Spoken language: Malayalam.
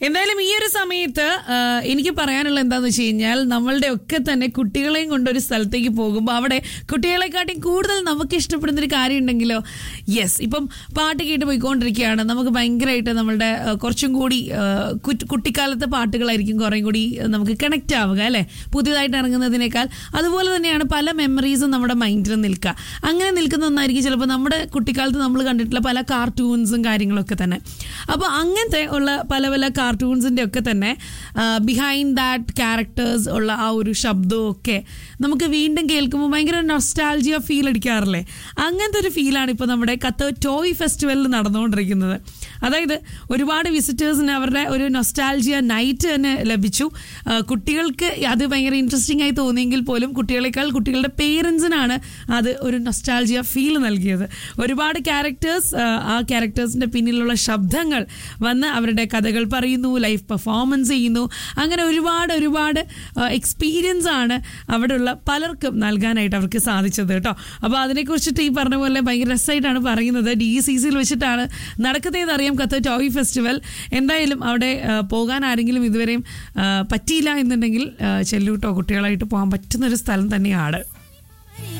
എന്തായാലും ഈ ഒരു സമയത്ത് ആ, എനിക്ക് പറയാനുള്ള എന്താന്ന് വെച്ച് കഴിഞ്ഞാൽ നമ്മളുടെ ഒക്കെ തന്നെ കുട്ടികളെയും കൊണ്ട് ഒരു സ്ഥലത്തേക്ക് പോകുമ്പോൾ അവിടെ കുട്ടികളെക്കാട്ടിയും കൂടുതൽ നമുക്ക് ഇഷ്ടപ്പെടുന്ന ഒരു കാര്യം ഉണ്ടെങ്കിലോ യെസ് ഇപ്പം പാട്ട് കേട്ട് പോയിക്കൊണ്ടിരിക്കുകയാണ് നമുക്ക് ഭയങ്കരമായിട്ട് നമ്മളുടെ ആ, കുറച്ചും കൂടി ആ, കുറ്റ്- കുട്ടിക്കാലത്തെ പാട്ടുകളായിരിക്കും കുറേ കൂടി നമുക്ക് കണക്റ്റ് ആവുക അല്ലേ പുതിയതായിട്ട് ഇറങ്ങുന്നതിനേക്കാൾ അതുപോലെ തന്നെയാണ് പല മെമ്മറീസും നമ്മുടെ മൈൻഡിൽ നിൽക്കുക അങ്ങനെ നിൽക്കുന്ന ഒന്നായിരിക്കും ചിലപ്പോൾ നമ്മുടെ കുട്ടിക്കാലത്ത് നമ്മൾ കണ്ടിട്ടുള്ള പല കാർട്ടൂൺസും കാര്യങ്ങളൊക്കെ തന്നെ അപ്പോൾ അങ്ങനത്തെ ഉള്ള പല പല കാർട്ടൂൺസിൻ്റെ ഒക്കെ തന്നെ ബിഹൈൻഡ് ദാറ്റ് ക്യാരക്ടേഴ്സ് ഉള്ള ആ ഒരു ശബ്ദവും ഒക്കെ നമുക്ക് വീണ്ടും കേൾക്കുമ്പോൾ ഭയങ്കര നൊസ്റ്റാൾജിയ ഫീൽ അടിക്കാറില്ലേ അങ്ങനത്തെ ഒരു ഫീലാണ് ഇപ്പോൾ നമ്മുടെ കത്ത് ടോയ് ഫെസ്റ്റിവലിൽ നടന്നുകൊണ്ടിരിക്കുന്നത് അതായത് ഒരുപാട് വിസിറ്റേഴ്സിന് അവരുടെ ഒരു നൊസ്റ്റാൾജിയ നൈറ്റ് തന്നെ ലഭിച്ചു ആ, കുട്ടികൾക്ക് അത് ഭയങ്കര ഇൻട്രസ്റ്റിംഗ് ആയി തോന്നിയെങ്കിൽ പോലും കുട്ടികളെക്കാൾ കുട്ടികളുടെ പേരൻസിനാണ് അത് ഒരു നൊസ്റ്റാൾജിയ ഫീൽ നൽകിയത് ഒരുപാട് ക്യാരക്ടേഴ്സ് ആ ക്യാരക്ടേഴ്സിന്റെ പിന്നിലുള്ള ശബ്ദങ്ങൾ വന്ന് അവരുടെ കഥകൾ പറയുന്നു ലൈഫ് പെർഫോമൻസ് ചെയ്യുന്നു അങ്ങനെ ഒരുപാട് ഒരുപാട് എക്സ്പീരിയൻസ് ആണ് അവിടെയുള്ള പലർക്കും നൽകാനായിട്ട് അവർക്ക് സാധിച്ചത് കേട്ടോ അപ്പോൾ അതിനെക്കുറിച്ചിട്ട് ഈ പറഞ്ഞ പോലെ ഭയങ്കര രസമായിട്ടാണ് പറയുന്നത് ഡി സി സിയിൽ വെച്ചിട്ടാണ് നടക്കുന്നതെന്ന് അറിയാം കത്ത് ടോയ് ഫെസ്റ്റിവൽ എന്തായാലും അവിടെ ആ, പോകാൻ ആരെങ്കിലും ഇതുവരെയും ആ, പറ്റിയില്ല എന്നുണ്ടെങ്കിൽ ആ, ചെല്ലൂട്ടോ കുട്ടികളായിട്ട് പോകാൻ പറ്റുന്ന ഒരു സ്ഥലം തന്നെയാണ്